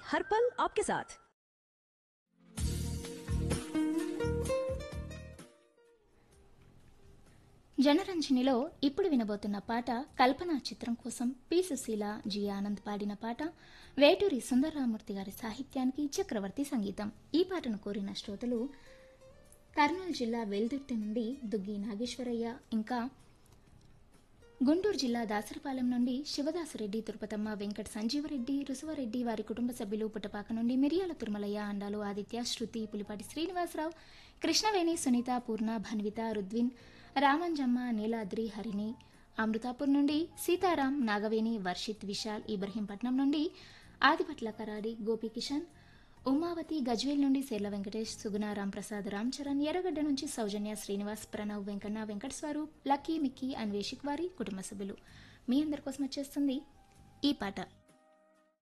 हर पल आपके साथ జనరంజనిలో ఇప్పుడు వినబోతున్న పాట కల్పన చిత్రం కోసం పి సుశీల జి ఆనంద్ పాడిన పాట వేటూరి సుందరరామూర్తి గారి సాహిత్యానికి చక్రవర్తి సంగీతం ఈ పాటను కోరిన శ్రోతలు కర్నూలు జిల్లా వెల్దుర్తి నుండి దుగ్గి నాగేశ్వరయ్య ఇంకా గుంటూరు జిల్లా దాసరపాలెం నుండి శివదాసరెడ్డి తిరుపతమ్మ వెంకట సంజీవరెడ్డి రుసువరెడ్డి వారి కుటుంబ సభ్యులు పుట్టపాక నుండి మిరియాల తిరుమలయ్య అండాలు ఆదిత్య శృతి పులిపాటి శ్రీనివాసరావు కృష్ణవేణి సునీత పూర్ణ భన్విత రుద్విన్ రామంజమ్మ నీలాద్రి హరిణి అమృతాపూర్ నుండి సీతారాం నాగవేణి వర్షిత్ విశాల్ ఇబ్రహీంపట్నం నుండి ఆదిపట్ల కరాడి గోపీకిషన్ ఉమావతి గజ్వేల్ నుండి సేర్ల వెంకటేష్ సుగుణారాం ప్రసాద్ రామ్ చరణ్ ఎర్రగడ్డ నుంచి సౌజన్య శ్రీనివాస్ ప్రణవ్ వెంకన్న వెంకట స్వరూప్ లక్కీ మిక్కీ అన్వేషిక్ వారి కుటుంబ సభ్యులు మీ అందరి కోసం వచ్చేస్తుంది ఈ పాట